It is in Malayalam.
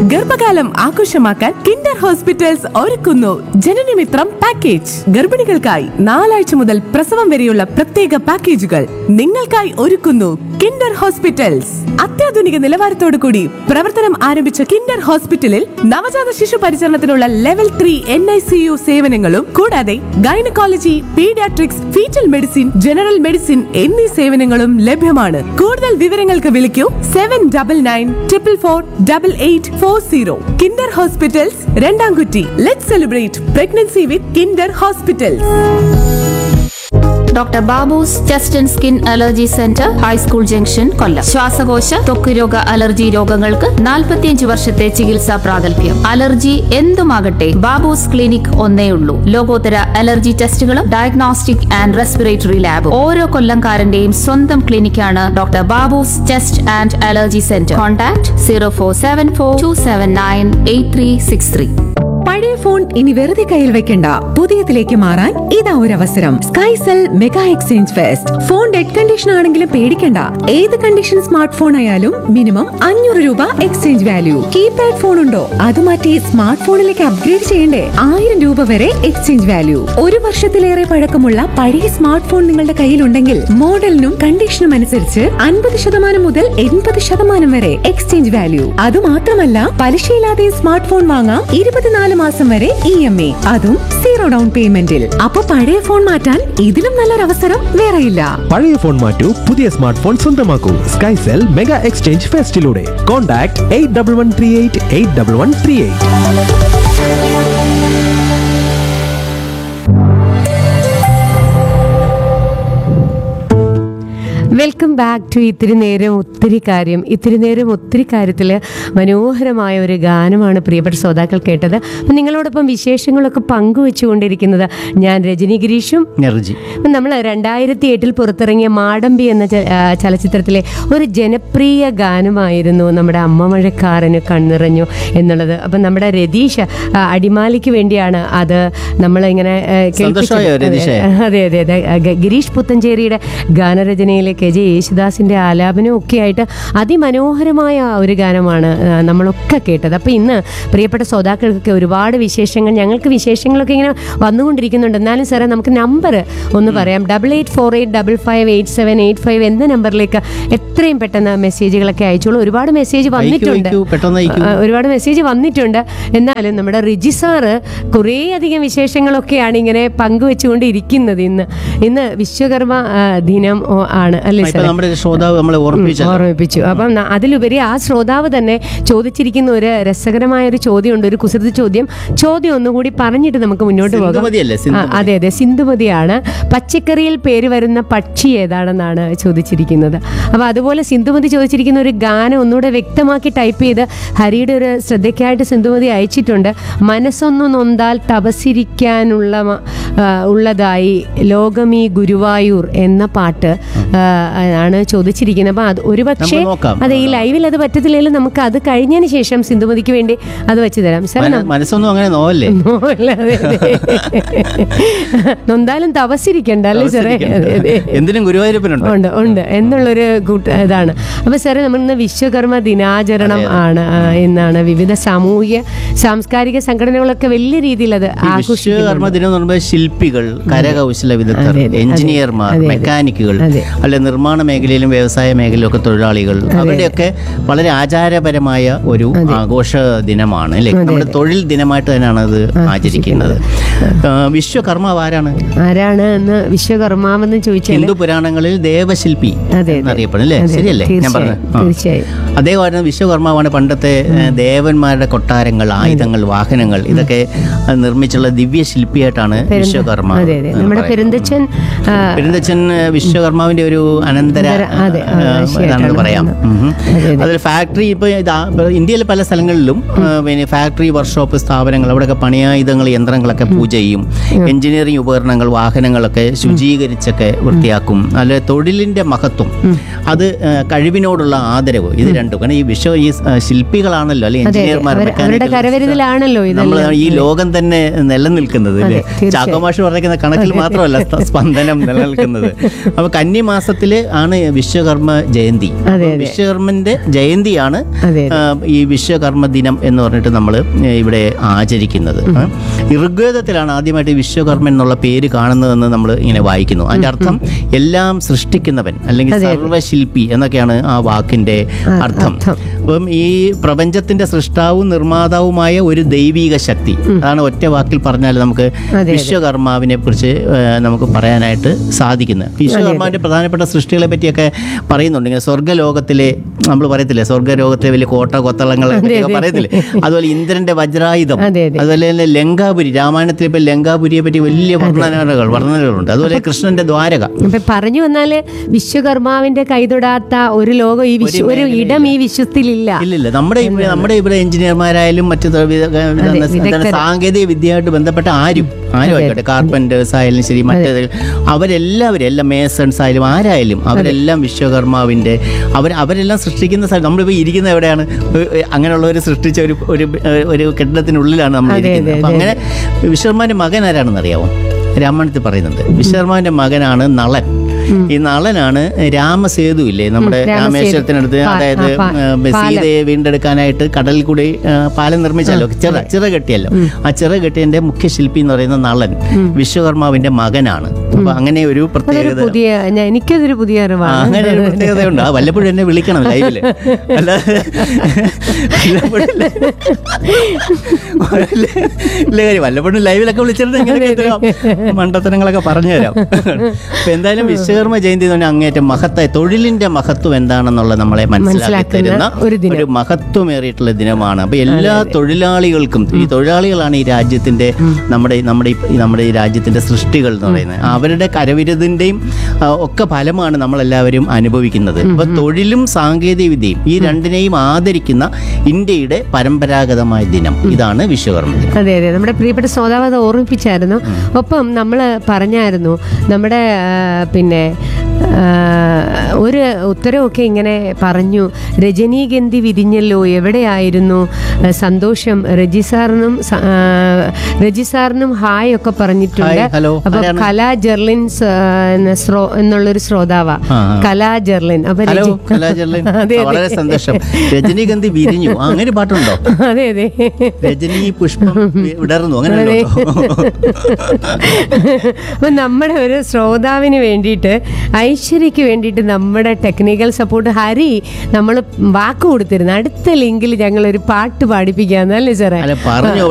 ഗർഭകാലം ആഘോഷമാക്കാൻ കിൻഡർ ഹോസ്പിറ്റൽസ് ഒരുക്കുന്നു ജനനമിത്രം പാക്കേജ് ഗർഭിണികൾക്കായി നാലാഴ്ച മുതൽ പ്രസവം വരെയുള്ള പ്രത്യേക പാക്കേജുകൾ നിങ്ങൾക്കായി ഒരുക്കുന്നു കിൻഡർ ഹോസ്പിറ്റൽസ് അത്യാധുനിക നിലവാരത്തോടു കൂടി പ്രവർത്തനം ആരംഭിച്ച കിൻഡർ ഹോസ്പിറ്റലിൽ നവജാത ശിശു പരിചരണത്തിനുള്ള level three N I C U സേവനങ്ങളും കൂടാതെ gynaecology paediatrics fetal medicine general medicine എന്നീ സേവനങ്ങളും ലഭ്യമാണ് കൂടുതൽ വിവരങ്ങൾക്ക് വിളിക്കൂ seven double nine triple four double eight four zero Kinder hospitals Randamkutty let celebrate pregnancy with Kinder hospitals doctor Babu's chest and skin allergy centre high school junction Kollam ശ്വാസകോശ ത്വക്ക് രോഗ അലർജി രോഗങ്ങൾക്ക് 45 വർഷത്തെ ചികിത്സാ പ്രാഗൽഭ്യം അലർജി എന്തുമാകട്ടെ ബാബൂസ് ക്ലിനിക് ഒന്നേ ഉള്ളൂ ലോകോത്തര അലർജി ടെസ്റ്റുകളും ഡയഗ്നോസ്റ്റിക് ആൻഡ് റെസ്പിറേറ്ററി ലാബും ഓരോ കൊല്ലംകാരന്റെയും സ്വന്തം ക്ലിനിക്കാണ് doctor Babu's chest and allergy centre contact zero four seven four two seven nine eight three six three പഴയ ഫോൺ ഇനി വെറുതെ കയ്യിൽ വെക്കണ്ട പുതിയതിലേക്ക് മാറാൻ ഇതാ ഒരു അവസരം Skycell mega exchange fest phone dead condition ആണെങ്കിലും പേടിക്കണ്ട ഏത് കണ്ടീഷൻ സ്മാർട്ട് ഫോൺ ആയാലും മിനിമം അഞ്ഞൂറ് രൂപ എക്സ്ചേഞ്ച് വാല്യൂ കീപാഡ് ഫോൺ ഉണ്ടോ അത് മാറ്റി സ്മാർട്ട് ഫോണിലേക്ക് അപ്ഗ്രേഡ് ചെയ്യണ്ടേ ആയിരം രൂപ വരെ എക്സ്ചേഞ്ച് വാല്യൂ ഒരു വർഷത്തിലേറെ പഴക്കമുള്ള പഴയ സ്മാർട്ട് ഫോൺ നിങ്ങളുടെ കയ്യിലുണ്ടെങ്കിൽ മോഡലിനും കണ്ടീഷനും അനുസരിച്ച് അൻപത് ശതമാനം മുതൽ എൺപത് ശതമാനം വരെ എക്സ്ചേഞ്ച് വാല്യൂ അത് മാത്രമല്ല പലിശയില്ലാതെ സ്മാർട്ട് ഫോൺ വാങ്ങാം ഇരുപത്തിനാല് മാസം വരെ ഇ എം എ അതും സീറോ ഡൗൺ പേയ്മെന്റിൽ അപ്പൊ പഴയ ഫോൺ മാറ്റാൻ ഇതിലും നല്ലൊരു അവസരം വേറെയില്ല പഴയ ഫോൺ മാറ്റൂ പുതിയ സ്മാർട്ട് ഫോൺ സ്വന്തമാക്കൂ സ്കൈസെൽ മെഗാ എക്സ്ചേഞ്ച് ഫെസ്റ്റിലൂടെ contact eight double one three eight eight double one three eight welcome back to ഇത്തിരി നേരം ഒത്തിരി കാര്യം ഇത്തിരി നേരം ഒത്തിരി കാര്യത്തിൽ മനോഹരമായ ഒരു ഗാനമാണ് പ്രിയപ്പെട്ട ശ്രോതാക്കൾ കേട്ടത് അപ്പം നിങ്ങളോടൊപ്പം വിശേഷങ്ങളൊക്കെ പങ്കുവെച്ചുകൊണ്ടിരിക്കുന്നത് ഞാൻ രജനി ഗിരീഷും നെർജി നമ്മൾ രണ്ടായിരത്തി എട്ടിൽ പുറത്തിറങ്ങിയ മാടമ്പി എന്ന ച- ആ, ചലച്ചിത്രത്തിലെ ഒരു ജനപ്രിയ ഗാനമായിരുന്നു നമ്മുടെ അമ്മ മഴക്കാരന് കണ്ണിറഞ്ഞു എന്നുള്ളത് അപ്പം നമ്മുടെ രതീഷ് ആ, അടിമാലിക്ക് വേണ്ടിയാണ് അത് നമ്മളിങ്ങനെ ആ, കേൾപ്പിച്ചത്. സന്തോഷമായോ രതീഷേ? അതെ അതെ അതെ ഗ- ഗിരീഷ് പുത്തഞ്ചേരിയുടെ ഗാനരചനയിലെ കെ ജെ യേശുദാസിൻ്റെ ആലാപനവും ഒക്കെ ആയിട്ട് അതിമനോഹരമായ ഒരു ഗാനമാണ് ആ, നമ്മളൊക്കെ കേട്ടത് അപ്പോൾ ഇന്ന് പ്രിയപ്പെട്ട ശ്രോതാക്കൾക്കൊക്കെ ഒരുപാട് വിശേഷങ്ങൾ ഞങ്ങൾക്ക് വിശേഷങ്ങളൊക്കെ ഇങ്ങനെ വന്നുകൊണ്ടിരിക്കുന്നുണ്ട് എന്നാലും സാറേ നമുക്ക് നമ്പർ ഒന്ന് പറയാം double eight four eight double five eight seven eight five എന്ന നമ്പറിലേക്ക് എത്രയും പെട്ടെന്ന് മെസ്സേജുകളൊക്കെ അയച്ചോളൂ ഒരുപാട് മെസ്സേജ് വന്നിട്ടുണ്ട് അയക്കൂ, പെട്ടെന്ന് അയക്കൂ. ആ, ഒരുപാട് മെസ്സേജ് വന്നിട്ടുണ്ട് എന്നാലും നമ്മുടെ റിജി സാറ് കുറേ അധികം വിശേഷങ്ങളൊക്കെയാണ് ഇങ്ങനെ പങ്കുവെച്ചുകൊണ്ട് ഇരിക്കുന്നത് ഇന്ന് ഇന്ന് വിശ്വകർമ്മ ആ, ദിനം ഓ, ആണ് അല്ലേ ഇപ്പൊ സാറേ നമ്മുടെ ശ്രോതാവ് നമ്മളെ ഓർമ്മിപ്പിച്ച ഓർമ്മിപ്പിച്ചു അപ്പം ന- അതിലുപരി ആ ശ്രോതാവ് തന്നെ ചോദിച്ചിരിക്കുന്ന ഒരു രസകരമായ ഒരു ചോദ്യമുണ്ട് ഒരു കുസൃതി ചോദ്യം ചോദ്യം ഒന്നുകൂടി പറഞ്ഞിട്ട് നമുക്ക് മുന്നോട്ട് പോകാം സിന്ധുമതിയല്ലേ? ആ, സിന്ധുമതി. അതെ അതെ സിന്ധുമതിയാണ് പച്ചക്കറിയിൽ പേര് വരുന്ന പക്ഷി ഏതാണെന്നാണ് ചോദിച്ചിരിക്കുന്നത് അപ്പോൾ അതുപോലെ സിന്ധുമതി ചോദിച്ചിരിക്കുന്ന ഒരു ഗാനം ഒന്നുകൂടെ വ്യക്തമാക്കി ടൈപ്പ് ചെയ്ത് ഹരിയുടെ ഒരു ശ്രദ്ധയ്ക്കായിട്ട് സിന്ധുമതി അയച്ചിട്ടുണ്ട് മനസ്സൊന്നു നൊന്താൽ തപസിരിക്കാനുള്ള മ- ആ, ഉള്ളതായി ലോകമീ ഗുരുവായൂർ എന്ന പാട്ട് ആ, ആണ് ചോദിച്ചിരിക്കുന്നത് അപ്പോൾ അത് ഒരു പക്ഷേ നമുക്ക് നോക്കാം. അതെ ഈ ലൈവിൽ അത് പറ്റത്തില്ലെങ്കിലും നമുക്ക് അത് കഴിഞ്ഞതിന് ശേഷം സിന്ധുമതിക്ക് വേണ്ടി അത് വെച്ച് തരാം സാർ മന- മനസ്സൊന്നും അങ്ങനെ നോവല്ലേ അല്ല, അതെ, അതെ. നൊന്താലും തപസ്സിരിക്കണ്ട അല്ലേ സാറേ അതെ അതെ എന്തിനും ഗുരുവായൂരപ്പനുണ്ട് ഉണ്ട് ഉണ്ട് എന്നുള്ളൊരു കൂട്ട ഇതാണ് അപ്പൊ സാറേ നമ്മൾ ഇന്ന് വിശ്വകർമ്മ ദിനാചരണം ആണ് ആ, എന്നാണ് വിവിധ സാമൂഹിക സാംസ്കാരിക സംഘടനകളൊക്കെ വലിയ രീതിയിൽ അത് ഈ ആഘോഷിക്കുന്നു വിശ്വകർമ്മ ദിനം എന്ന് പറയുമ്പോൾ ശില്പികൾ കരകൗശല വിദഗ്ധർ അതെ, അതെ, എഞ്ചിനീയർമാർ അതെ, അതെ. മെക്കാനിക്കുകൾ അതെ. അല്ലെ നിർമ്മാണ മേഖലയിലും വ്യവസായ മേഖലയിലും ഒക്കെ തൊഴിലാളികൾ അവരുടെയൊക്കെ വളരെ ആചാരപരമായ ഒരു ആഘോഷ ദിനമാണ് അല്ലേ നമ്മുടെ തൊഴിൽ ദിനമായിട്ട് തന്നെയാണ് അത് ആചരിക്കുന്നത് ആ, വിശ്വകർമ്മ ആരാണ് ആരാണ് എന്ന് വിശ്വകർമാവെന്ന് ചോദിച്ചാൽ ഹിന്ദു പുരാണങ്ങളിൽ ദേവശില്പി അതെ, അതെ. എന്നറിയപ്പെടും അല്ലേ അതെ, ശരിയല്ലേ ഞാൻ തീർച്ചയായും, പറഞ്ഞത് ആ. തീർച്ചയായും. അദ്ദേഹമായിരുന്നു വിശ്വകർമാവാണ് പണ്ടത്തെ ഏ, ദേവന്മാരുടെ കൊട്ടാരങ്ങൾ ആയുധങ്ങൾ വാഹനങ്ങൾ ഇതൊക്കെ ആ, നിർമ്മിച്ചുള്ള ദിവ്യ ശില്പിയായിട്ടാണ് വിശ്വകർമ്മ അതെ അതെ എന്ന് നമ്മുടെ പറയുന്നത്. പെരുന്തച്ചൻ ആ, പെരുന്തച്ചൻ ഏ, വിശ്വകർമാവിന്റെ ഒരു അനന്തര അനന്തര- അതെ, ആ, ആശയമായിട്ടാണ് ഇതാണെന്ന് പറയാം കാണുന്നത്. ഉം. അതെ, അതെ. അതിൽ ഫാക്ടറി ഇപ്പൊ ഇതാ ഇപ്പൊ ഇന്ത്യയിലെ പല സ്ഥലങ്ങളിലും ആ, പിന്നെ ഫാക്ടറി വർക്ക്ഷോപ്പ് സ്ഥാപനങ്ങൾ അവിടെയൊക്കെ പണിയായുധങ്ങൾ യന്ത്രങ്ങളൊക്കെ പൂജ ചെയ്യും എഞ്ചിനീയറിംഗ് ഉപകരണങ്ങൾ വാഹനങ്ങളൊക്കെ ശുചീകരിച്ചൊക്കെ വൃത്തിയാക്കും അല്ലെ തൊഴിലിന്റെ മഹത്വം അത് ആ, കഴിവിനോടുള്ള ആദരവ് ഇത് രണ്ടും കാരണം ഈ വിശ്വ ഈ ആ, ശില്പികളാണല്ലോ അല്ലെ അതെ, എഞ്ചിനീയർമാർ അവർ- അവരുടെ മെക്കാനിക്കൽ കരവിരുതിലാണല്ലോ നമ്മൾ ഇതെല്ലാം. ഈ ലോകം തന്നെ നിലനിൽക്കുന്നത് അതെ, ഇല്ലേ തീർച്ചയായും. ചാക്കോമാഷ് പറഞ്ഞിരിക്കുന്ന കണക്കിൽ മാത്രമല്ല സ്പ- സ്പന്ദനം നിലനിൽക്കുന്നത് അപ്പൊ കന്നിമാസത്തിൽ ലോകത്തിലെ ആണ് വിശ്വകർമ്മ ജയന്തി അതെ, അപ്പം വിശ്വകർമ്മന്റെ ജയന്തിയാണ് അതെ, ആ, ഈ വിശ്വകർമ്മ ദിനം എന്ന് പറഞ്ഞിട്ട് നമ്മൾ ഇവിടെ ആചരിക്കുന്നത് ആ. ഈ ഋഗ്വേദത്തിലാണ് ആദ്യമായിട്ട് ഈ വിശ്വകർമ്മൻ എന്നുള്ള പേര് കാണുന്നതെന്ന് നമ്മൾ ഇങ്ങനെ വായിക്കുന്നു അതിന്റെ അർത്ഥം എല്ലാം സൃഷ്ടിക്കുന്നവൻ അല്ലെങ്കിൽ സർവശില്പി എന്നൊക്കെയാണ് ആ വാക്കിന്റെ അർത്ഥം അപ്പം ഈ പ്രപഞ്ചത്തിന്റെ സൃഷ്ടാവും നിർമ്മാതാവുമായ ഒരു ദൈവിക ശക്തി അതാണ് ഒറ്റ വാക്കിൽ പറഞ്ഞാൽ നമുക്ക് വിശ്വകർമാവിനെ കുറിച്ച് ആ, നമുക്ക് പറയാനായിട്ട് സാധിക്കുന്നത് വിശ്വകർമാവിന്റെ പ്രധാനപ്പെട്ട സൃഷ്ടികളെ പറ്റിയൊക്കെ പറയുന്നുണ്ട് ഇങ്ങനെ സ്വർഗ്ഗലോകത്തിലെ നമ്മൾ പറയത്തില്ലേ സ്വർഗ്ഗലോകത്തിലെ വലിയ കോട്ട കൊത്തളങ്ങൾ എന്നൊക്കെ പറയത്തില്ലേ അതുപോലെ ഇന്ദ്രന്റെ വജ്രായുധം അതെ, അതെ. അതുപോലെ തന്നെ ലങ്കാപുരി രാമായണത്തിലെ ഇപ്പൊ ലങ്കാപുരിയെ പറ്റി വലിയ വർണ്ണനകൾ വർണ്ണനകളുണ്ട് അതുപോലെ കൃഷ്ണന്റെ ദ്വാരക അപ്പൊ പറഞ്ഞു വന്നാല് വിശ്വകർമാവിന്റെ കൈതൊടാത്ത ഒരു ലോകം ഈ വിശ്വ ഒരു ഇടം ഈ വിശ്വത്തിലില്ല ഇല്ലില്ല നമ്മുടെ ഇവിടെ നമ്മുടെ ഇവിടെ എഞ്ചിനീയർമാരായാലും മറ്റു തൊ- വിദ- എന്താണ് എന്താണ് സാങ്കേതിക വിദ്യയായിട്ട് ബന്ധപ്പെട്ട ആരും ആരും ആയിക്കോട്ടെ കാർപ്പൻറ്റേഴ്സ് ആയാലും ശരി മറ്റേത് അവരെല്ലാവരും എല്ലാം മേസൺസ് ആയാലും ആരായാലും അവരെല്ലാം വിശ്വകർമാവിന്റെ അവർ അവരെല്ലാം സൃഷ്ടിക്കുന്ന സ്ഥലം നമ്മളിപ്പോൾ ഇരിക്കുന്ന എവിടെയാണ് ഏ- ഏ- അങ്ങനെയുള്ളവർ സൃഷ്ടിച്ച ഒരു ഒരു ഏ, ഒരു കെട്ടിടത്തിനുള്ളിലാണ് നമ്മൾ ഇരിക്കുന്നത് അപ്പം അങ്ങനെ വിശ്വകർമാന്റെ മകൻ ആരാണെന്ന് അറിയാമോ രാമായണത്തിൽ പറയുന്നുണ്ട് വിശ്വകർമാവിന്റെ മകനാണ് നളൻ ഈ നളനാണ് രാമസേതു ഇല്ലേ നമ്മുടെ രാമസേതു. രാമേശ്വരത്തിനടുത്ത് പാ- അതായത് ആ, പാ- ഏ, സീതയെ വീണ്ടെടുക്കാനായിട്ട് കടലിൽ കൂടി ആ, പാലം നിർമ്മിച്ചല്ലോ ചിറ ചിറ കെട്ടിയല്ലോ ആ ചിറ കെട്ടിയതിന്റെ മുഖ്യ ശില്പി എന്ന് പറയുന്ന നളൻ വിശ്വകർമാവിന്റെ മകനാണ് അപ്പൊ അങ്ങനെ ഒരു അതൊരു പ്രത്യേകത പുതിയ ഞാൻ- എനിക്കതൊരു പുതിയ ആ, അറിവാണ് അങ്ങനെ ഒരു പ്രത്യേകതയുണ്ട് ആ വല്ലപ്പോഴും എന്നെ വിളിക്കണം ലൈവില് അല്ലാതെ വല്ലപ്പോഴും ഇല്ല കാര്യം വല്ലപ്പോഴും ലൈവിലൊക്കെ വിളിച്ചിട്ട് ഇങ്ങനെ മണ്ടത്തരങ്ങളൊക്കെ പറഞ്ഞുതരാം അപ്പൊ എന്തായാലും വിശ്വകർമ്മ ജയന്തി എന്ന് പറഞ്ഞാൽ അങ്ങേറ്റം മഹത്തായ തൊഴിലിന്റെ മഹത്വം എന്താണെന്നുള്ളത് നമ്മളെ മനസ്സിലാക്കി മനസ്സിലാക്കുന്ന തരുന്ന ഒരു ദിനം. ഒരു മഹത്വമേറിയിട്ടുള്ള ദിനമാണ് അപ്പൊ എല്ലാ തൊഴിലാളികൾക്കും ഈ തൊഴിലാളികളാണ് ഈ രാജ്യത്തിന്റെ നമ്മുടെ നമ്മുടെ ഈ- നമ്മുടെ ഈ രാജ്യത്തിന്റെ സൃഷ്ടികൾ എന്ന് പറയുന്നത് അവരുടെ കരവിരുതിന്റെയും ആ, ഒക്കെ ഫലമാണ് നമ്മളെല്ലാവരും അനുഭവിക്കുന്നത് അപ്പൊ തൊഴിലും സാങ്കേതിക വിദ്യയും ഈ രണ്ടിനെയും ആദരിക്കുന്ന ഇന്ത്യയുടെ പരമ്പരാഗതമായ ദിനം ഇതാണ് വിശ്വകർമ്മ ദിനം അതെ അതെ നമ്മുടെ പ്രിയപ്പെട്ട ശ്രോതാവ് അത് ഓർമ്മിപ്പിച്ചായിരുന്നു ഒപ്പം നമ്മൾ പറഞ്ഞായിരുന്നു നമ്മുടെ ആ, പിന്നെ ആ, ഒരു ഉത്തരവൊക്കെ ഇങ്ങനെ പറഞ്ഞു രജനീഗന്ധി വിരിഞ്ഞല്ലോ എവിടെയായിരുന്നു ആ, സന്തോഷം രജി സാറിനും സ- ആ, രജി സാറിനും ഹായ് ഒക്കെ പറഞ്ഞിട്ടുണ്ട് ഹായ്, ഹലോ, അപ്പൊ ആരാണ്? കലാ ജെർലിൻ സ- എന്ന ശ്രോ- എന്നുള്ളൊരു ശ്രോതാവാ ആ, ആ. കലാ ജെർലിൻ അപ്പൊ ഹലോ രജി- കലാചരലൻ അതെ, അതെ. വളരെ സന്തോഷം രജനീഗന്ധി വിരിഞ്ഞു ആ, അങ്ങനെ പാട്ടുണ്ടോ അതെ അതെ രജനി പുഷ്പം വി- വിടർന്നു അങ്ങനെ അതെ. ഉണ്ടോ? അപ്പൊ നമ്മുടെ ഒരു ശ്രോതാവിന് വേണ്ടിയിട്ട് ഐശ്വര്യക്ക് വേണ്ടിയിട്ട് നമ്മുടെ ടെക്നിക്കൽ സപ്പോർട്ട് ഹരി നമ്മൾ വാക്ക് കൊടുത്തിരുന്നു അടുത്ത ലിങ്കിൽ ഞങ്ങൾ ഒരു പാട്ട് പാടിപ്പിക്കാന്നല്ലേ സാറേ അല്ല പറഞ്ഞു